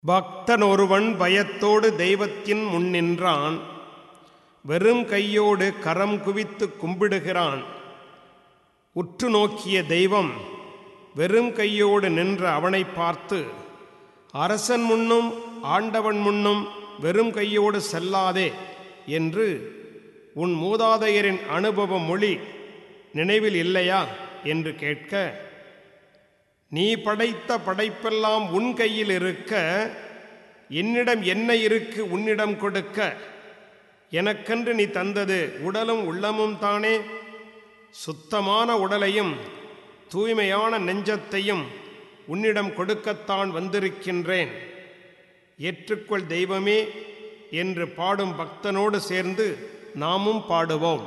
பக்தன் ஒருவன் பயத்தோடு தெய்வத்தின் முன் நின்றான் வெறும் கையோடு கரம் குவித்து கும்பிடுகிறான் உற்று நோக்கிய தெய்வம் வெறும் கையோடு நின்ற அவனை பார்த்து அரசன் முன்னும் ஆண்டவன் முன்னும் வெறும் கையோடு செல்லாதே என்று உன் மூதாதையரின் அனுபவ மொழி நினைவில் இல்லையா என்று கேட்க நீ படைத்த படைப்பெல்லாம் உன் கையில் இருக்க என்னிடம் என்ன இருக்கு உன்னிடம் கொடுக்க எனக்கென்று நீ தந்தது உடலும் உள்ளமும் தானே சுத்தமான உடலையும் தூய்மையான நெஞ்சத்தையும் உன்னிடம் கொடுக்கத்தான் வந்திருக்கின்றேன் ஏற்றுக்கொள் தெய்வமே என்று பாடும் பக்தனோடு சேர்ந்து நாமும் பாடுவோம்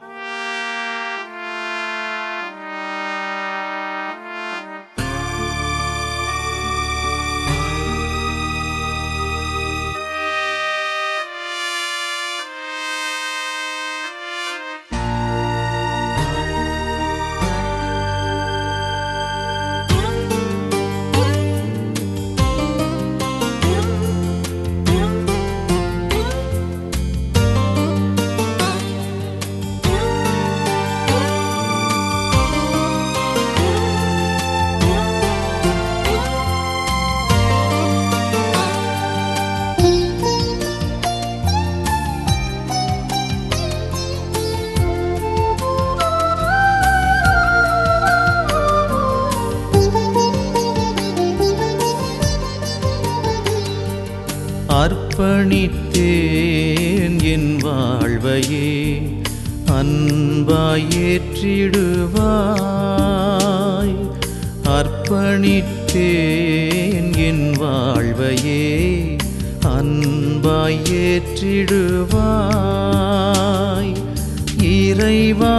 அர்ப்பணித்தேன் என் வாழ்வையே அன்பாய் ஏற்றிடுவாய் அர்ப்பணித்தேன் என் வாழ்வையே அன்பாய் ஏற்றிடுவாய் இறைவா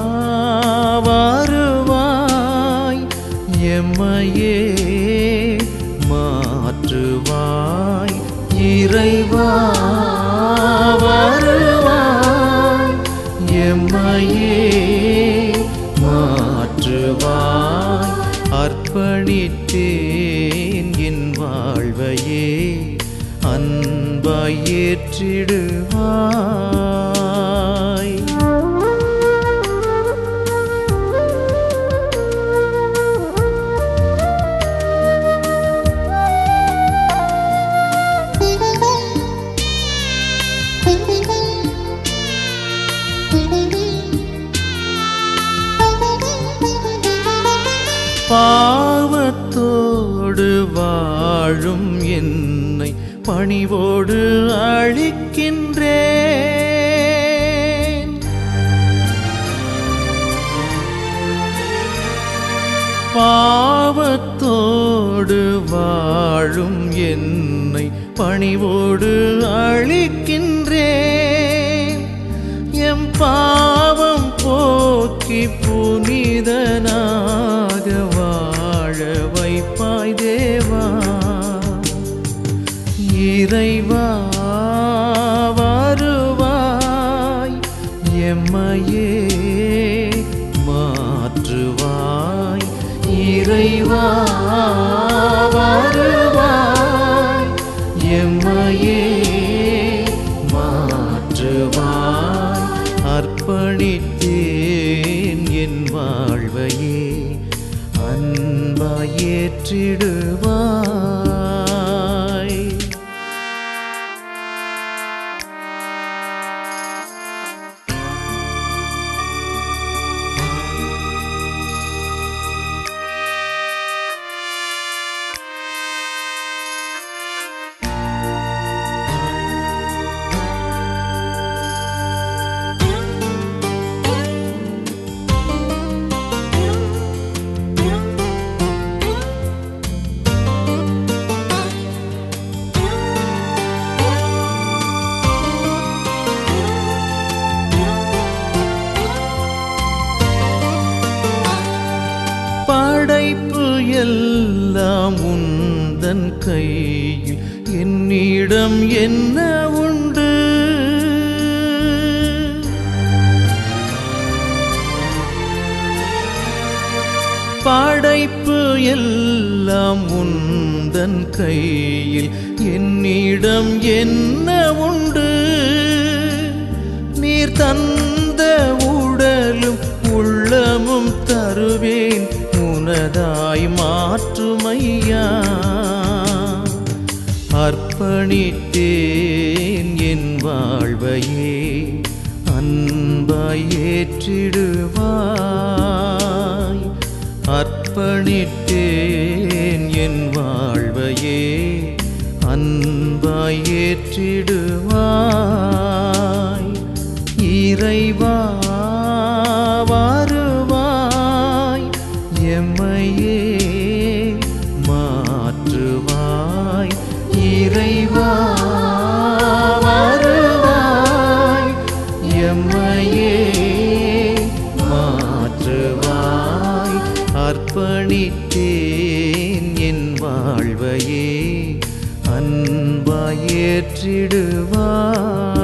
வருவாய் எம்மையே மாற்றுவாய் இறைவா வருவாய் எம்மையே மாற்றுவாய் அர்ப்பணித்தேன் என் வாழ்வையே அன்பாய் ஏற்றிடுவாய் பாவத்தோடு வாழும் என்னை பணிவோடு அழிக்கின்றேன் பாவத்தோடு வாழும் என்னை பணிவோடு அழிக்கின்றேன் எம் பாவம் போக்கி புனிதனாக வாழ வைப்பாய் தேவா இறைவா வருவாய் எம்மையே மாற்றுவாய் இறைவா வருவாய் எம்மையே மாற்றுவாய் அர்ப்பணித்தேன் என் வாழ்வையே அன்பாய் ஏற்றிடுவாய் படைப்பு எல்லாம் உந்தன் கையில் என்னிடம் என்ன உண்டு படைப்பு எல்லாம் உந்தன் கையில் என்ன உண்டு நீர் தந்த உடலும் உள்ளமும் தருவேன் உனதாய் மாற்றுமையா அர்ப்பணித்தேன் என் வாழ்வையே அன்பாய் ஏற்றிடுவாய் அர்ப்பணித்தேன் என் வாழ்வையே அன்பாய் ஏற்றிடுவாய் இறைவா வருவாய் எம்மையே மாற்றுவாய் இறைவா வருவாய் எம்மையே மாற்றுவாய் அர்ப்பணித்தேன் என் வாழ்வையே அன்பாய் ஏற்றிடுவாய்